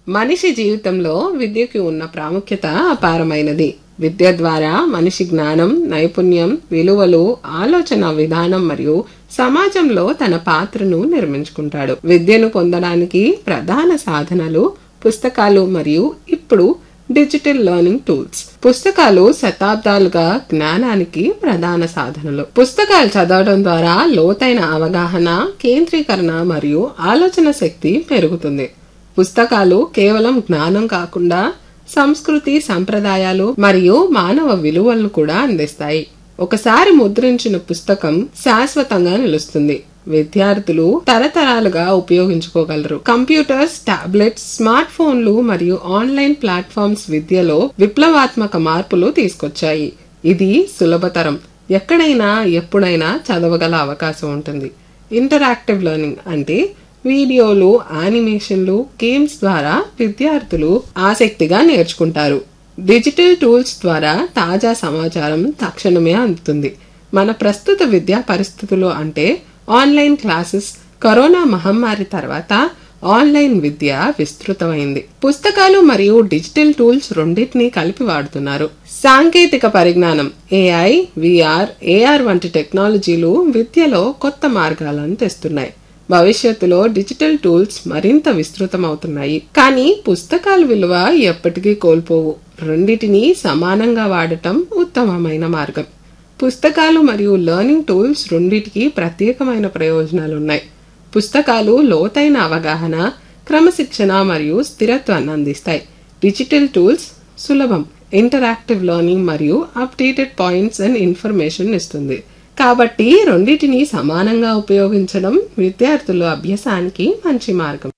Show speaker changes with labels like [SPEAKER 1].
[SPEAKER 1] మనిషి జీవితంలో విద్యకు ఉన్న ప్రాముఖ్యత అపారమైనది విద్య ద్వారా మనిషి జ్ఞానం నైపుణ్యం విలువలు ఆలోచన విధానం మరియు సమాజంలో తన పాత్రను నిర్మించుకుంటాడు విద్యను పొందడానికి ప్రధాన సాధనలు పుస్తకాలు మరియు ఇప్పుడు డిజిటల్ లెర్నింగ్ టూల్స్ పుస్తకాలు శతాబ్దాలుగా జ్ఞానానికి ప్రధాన సాధనలు పుస్తకాలు చదవడం ద్వారా లోతైన అవగాహన కేంద్రీకరణ మరియు ఆలోచన శక్తి పెరుగుతుంది పుస్తకాలు కేవలం జ్ఞానం కాకుండా సంస్కృతి సంప్రదాయాలు మరియు మానవ విలువలను కూడా అందిస్తాయి ఒకసారి ముద్రించిన పుస్తకం శాశ్వతంగా నిలుస్తుంది విద్యార్థులు తరతరాలుగా ఉపయోగించుకోగలరు కంప్యూటర్స్ టాబ్లెట్స్ స్మార్ట్ ఫోన్లు మరియు ఆన్లైన్ ప్లాట్ఫామ్స్ విద్యలో విప్లవాత్మక మార్పులు తీసుకొచ్చాయి ఇది సులభతరం ఎక్కడైనా ఎప్పుడైనా చదవగల అవకాశం ఉంటుంది ఇంటరాక్టివ్ లెర్నింగ్ అంటే వీడియోలు యానిమేషన్లు గేమ్స్ ద్వారా విద్యార్థులు ఆసక్తిగా నేర్చుకుంటారు డిజిటల్ టూల్స్ ద్వారా తాజా సమాచారం తక్షణమే అందుతుంది మన ప్రస్తుత విద్యా పరిస్థితులు అంటే ఆన్లైన్ క్లాసెస్ కరోనా మహమ్మారి తర్వాత ఆన్లైన్ విద్య విస్తృతమైంది పుస్తకాలు మరియు డిజిటల్ టూల్స్ రెండింటినీ కలిపి వాడుతున్నారు సాంకేతిక పరిజ్ఞానం ఏఐ విఆర్ ఏఆర్ వంటి టెక్నాలజీలు విద్యలో కొత్త మార్గాలను తెస్తున్నాయి భవిష్యత్తులో డిజిటల్ టూల్స్ మరింత విస్తృతమవుతున్నాయి కానీ పుస్తకాల విలువ ఎప్పటికీ కోల్పోవు రెండిటిని సమానంగా వాడటం ఉత్తమమైన మార్గం పుస్తకాలు మరియు లెర్నింగ్ టూల్స్ రెండిటికి ప్రత్యేకమైన ప్రయోజనాలున్నాయి పుస్తకాలు లోతైన అవగాహన క్రమశిక్షణ మరియు స్థిరత్వాన్ని అందిస్తాయి డిజిటల్ టూల్స్ సులభం ఇంటరాక్టివ్ లెర్నింగ్ మరియు అప్డేటెడ్ పాయింట్స్ అండ్ ఇన్ఫర్మేషన్ ఇస్తుంది కాబట్టి రెండింటిని సమానంగా ఉపయోగించడం విద్యార్థుల అభ్యాసానికి మంచి మార్గం